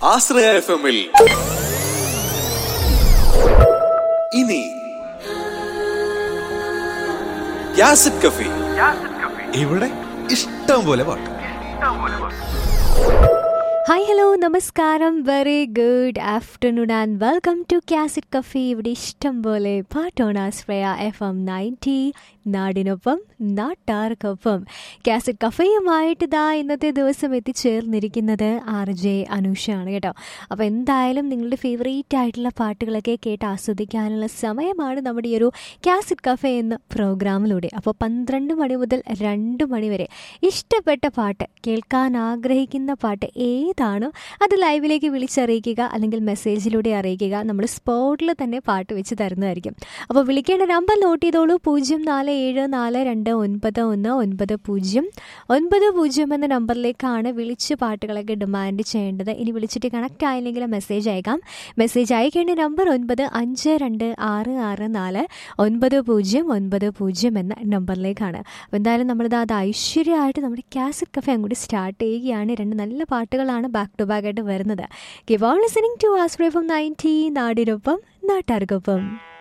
ആശ്രയ F എമ്മിൽ ഇനി യാസിഡ് കഫി ഇവിടെ ഇഷ്ടം പോലെ പാട്ട് ഹായ് ഹലോ നമസ്കാരം very good afternoon and welcome to cassette coffee ഇവിടെ ഇഷ്ടം പോലെ പാട്ടോൺ ആശ്രയ എഫ് എം നയൻറ്റി നാടിനൊപ്പം നാട്ടാർക്കൊപ്പം ക്യാസറ്റ് കഫയുമായിട്ട് ഇതാ ഇന്നത്തെ ദിവസം എത്തിച്ചേർന്നിരിക്കുന്നത് ആർ ജെ അനൂഷയാണ് കേട്ടോ അപ്പോൾ എന്തായാലും നിങ്ങളുടെ ഫേവറേറ്റ് ആയിട്ടുള്ള പാട്ടുകളൊക്കെ കേട്ട് ആസ്വദിക്കാനുള്ള സമയമാണ് നമ്മുടെ ഈ ഒരു ക്യാസറ്റ് കഫേ എന്ന പ്രോഗ്രാമിലൂടെ അപ്പോൾ പന്ത്രണ്ട് മണി മുതൽ രണ്ട് മണി വരെ ഇഷ്ടപ്പെട്ട പാട്ട് കേൾക്കാൻ ആഗ്രഹിക്കുന്ന പാട്ട് ഏതാണോ അത് ലൈവിലേക്ക് വിളിച്ചറിയിക്കുക അല്ലെങ്കിൽ മെസ്സേജിലൂടെ അറിയിക്കുക നമ്മൾ സ്പോട്ടിൽ തന്നെ പാട്ട് വെച്ച് തരുന്നതായിരിക്കും അപ്പോൾ വിളിക്കേണ്ട നമ്പർ നോട്ട് ചെയ്തോളൂ പൂജ്യം നാല് ഏഴ് നാല് രണ്ട് ഒൻപത് ഒന്ന് ഒൻപത് പൂജ്യം ഒൻപത് പൂജ്യം എന്ന നമ്പറിലേക്കാണ് വിളിച്ച് പാട്ടുകളൊക്കെ ഡിമാൻഡ് ചെയ്യേണ്ടത് ഇനി വിളിച്ചിട്ട് കണക്റ്റ് ആയില്ലെങ്കിൽ മെസ്സേജ് അയക്കാം മെസ്സേജ് അയക്കേണ്ട നമ്പർ ഒൻപത് അഞ്ച് രണ്ട് ആറ് ആറ് നാല് ഒൻപത് പൂജ്യം ഒൻപത് പൂജ്യം എന്ന നമ്പറിലേക്കാണ് അപ്പോൾ എന്തായാലും നമ്മളിത് അത് ഐശ്വര്യമായിട്ട് നമ്മുടെ കാസറ്റ് കഫേ അങ്ങോട്ട് സ്റ്റാർട്ട് ചെയ്യുകയാണ് രണ്ട് നല്ല പാട്ടുകളാണ് ബാക്ക് ടു ബാക്ക് ആയിട്ട് വരുന്നത് give on listening to Ashraya from ninety നാടിനൊപ്പം നാട്ടാർക്കൊപ്പം